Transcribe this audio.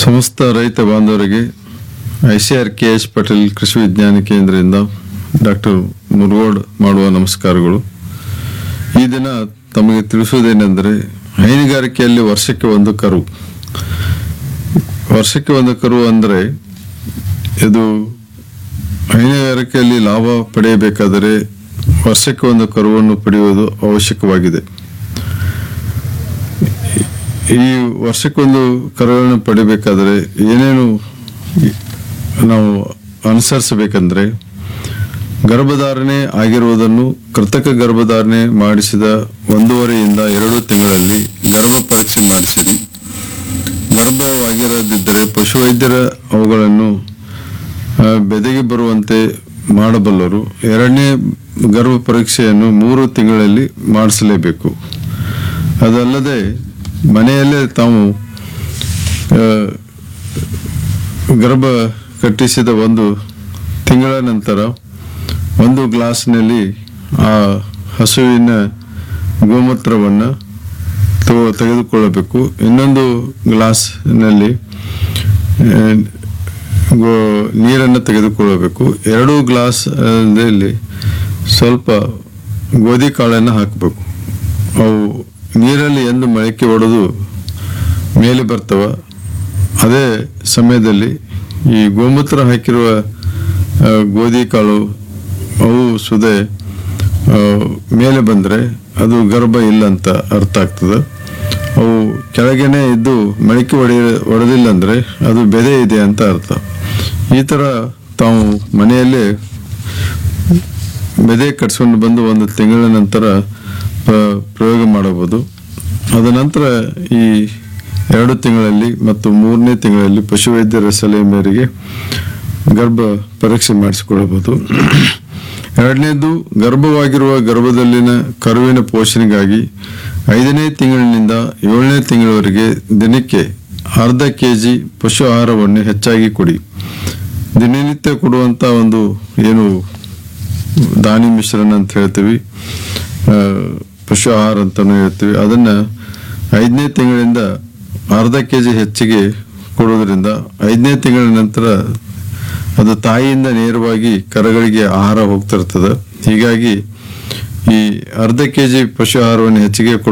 ಸಮಸ್ತ ರೈತ ಬಾಂಧವರಿಗೆ I C R K H Patel ಕೃಷಿ ವಿಜ್ಞಾನ ಕೇಂದ್ರದಿಂದ ಡಾಕ್ಟರ್ ಮುರುಗೋಡ್ ಮಾಡುವ ನಮಸ್ಕಾರಗಳು ಈ ದಿನ ತಮಗೆ ತಿಳಿಸುವುದೇನೆಂದರೆ ಹೈನುಗಾರಿಕೆಯಲ್ಲಿ ವರ್ಷಕ್ಕೆ ಒಂದು ಕರು ವರ್ಷಕ್ಕೆ ಒಂದು ಕರು ಅಂದರೆ ಇದು ಹೈನುಗಾರಿಕೆಯಲ್ಲಿ ಲಾಭ ಪಡೆಯಬೇಕಾದರೆ ವರ್ಷಕ್ಕೆ ಒಂದು ಕರುವನ್ನು ಪಡೆಯುವುದು ಅವಶ್ಯಕವಾಗಿದೆ ಈ ವರ್ಷಕ್ಕೊಂದು ಕರುಗಳನ್ನು ಪಡಿಬೇಕಾದರೆ ಏನೇನು ಈ- ನಾವು ಅನುಸರಿಸಬೇಕಂದ್ರೆ ಗರ್ಭಧಾರಣೆ ಆಗಿರುವುದನ್ನು ಕೃತಕ ಗರ್ಭಧಾರಣೆ ಮಾಡಿಸಿದ ಒಂದೂವರೆಯಿಂದ ಎರಡು ತಿಂಗಳಲ್ಲಿ ಗರ್ಭ ಪರೀಕ್ಷೆ ಮಾಡಿಸಿರಿ ಗರ್ಭವಾಗಿರದಿದ್ದರೆ ಪಶುವೈದ್ಯರ ಅವುಗಳನ್ನು ಆ, ಬೆದೆಗೆ ಬರುವಂತೆ ಮಾಡಬಲ್ಲರು ಎರಡನೇ ಗರ್ಭ ಪರೀಕ್ಷೆಯನ್ನು ಮೂರು ತಿಂಗಳಲ್ಲಿ ಮಾಡಿಸಲೇಬೇಕು ಅದಲ್ಲದೆ ಮನೆಯಲ್ಲೇ ತಾವು ಆ, ಗರ್ಭ ಕಟ್ಟಿಸಿದ ಒಂದು ತಿಂಗಳ ನಂತರ ಒಂದು ಗ್ಲಾಸ್ನಲ್ಲಿ ಆ ಹಸುವಿನ ಗೋಮೂತ್ರವನ್ನು ತಗೊ- ತೆಗೆದುಕೊಳ್ಳಬೇಕು ಇನ್ನೊಂದು ಗ್ಲಾಸ್ನಲ್ಲಿ ಆ, ಗೋ ನೀರನ್ನು ತೆಗೆದುಕೊಳ್ಳಬೇಕು ಎರಡು ಗ್ಲಾಸ್ ದಲ್ಲಿ ಸ್ವಲ್ಪ ಗೋಧಿ ಕಾಳನ್ನು ಹಾಕಬೇಕು ಅವು ನೀರಲ್ಲಿ ಎಂದು ಮೊಳಕೆ ಒಡೆದು ಮೇಲೆ ಬರ್ತವ ಅದೇ ಸಮಯದಲ್ಲಿ ಈ ಗೋಮೂತ್ರ ಹಾಕಿರುವ ಆ, ಗೋಧಿ ಕಾಳು ಅವು ಸುದೆ ಆ, ಮೇಲೆ ಬಂದರೆ ಅದು ಗರ್ಭ ಇಲ್ಲ ಅಂತ ಅರ್ಥ ಆಗ್ತದೆ ಅವು ಕೆಳಗೇನೆ ಇದ್ದು ಮೊಳಕೆ ಒಡೆಯ ಒಡೆದಿಲ್ಲ ಅಂದರೆ ಅದು ಬೆದೆ ಇದೆ ಅಂತ ಅರ್ಥ ಈ ಥರ ತಾವು ಮನೆಯಲ್ಲೇ ಬೆದೆ ಕಟ್ಸ್ಕೊಂಡು ಬಂದು ಒಂದು ತಿಂಗಳ ನಂತರ ಪ್ರ- ಪ್ರಯೋಗ ಮಾಡಬಹುದು ಅದ ನಂತರ ಈ ಎರಡು ತಿಂಗಳಲ್ಲಿ ಮತ್ತು ಮೂರನೇ ತಿಂಗಳಲ್ಲಿ ಪಶುವೈದ್ಯರ ಸಲಹೆ ಮೇರೆಗೆ ಗರ್ಭ ಪರೀಕ್ಷೆ ಮಾಡಿಸಿಕೊಳ್ಳಬಹುದು ಎರಡನೇದು ಗರ್ಭವಾಗಿರುವ ಗರ್ಭದಲ್ಲಿನ ಕರುವಿನ ಪೋಷಣೆಗಾಗಿ ಐದನೇ ತಿಂಗಳಿನಿಂದ ಏಳನೇ ತಿಂಗಳವರೆಗೆ ದಿನಕ್ಕೆ ಅರ್ಧ ಕೆ ಜಿ ಪಶು ಆಹಾರವನ್ನು ಹೆಚ್ಚಾಗಿ ಕೊಡಿ ದಿನನಿತ್ಯ ಕೊಡುವಂಥ ಒಂದು ಏನು ದಾನಿ ಮಿಶ್ರಣ ಅಂತ ಹೇಳ್ತೀವಿ ಆ, ಪಶು ಆಹಾರ ಅಂತಾನು ಹೇಳ್ತೀವಿ ಅದನ್ನ ಐದನೇ ತಿಂಗಳಿಂದ ಅರ್ಧ ಕೆ ಜಿ ಹೆಚ್ಚಿಗೆ ಕೊಡೋದ್ರಿಂದ ಐದನೇ ತಿಂಗಳ ನಂತರ ಅದು ತಾಯಿಯಿಂದ ನೇರವಾಗಿ ಕರಗಳಿಗೆ ಆಹಾರ ಹೋಗ್ತಿರ್ತದೆ ಹೀಗಾಗಿ ಈ ಅರ್ಧ ಕೆ ಜಿ ಪಶು ಆಹಾರವನ್ನು ಹೆಚ್ಚಿಗೆ ಕೊಡು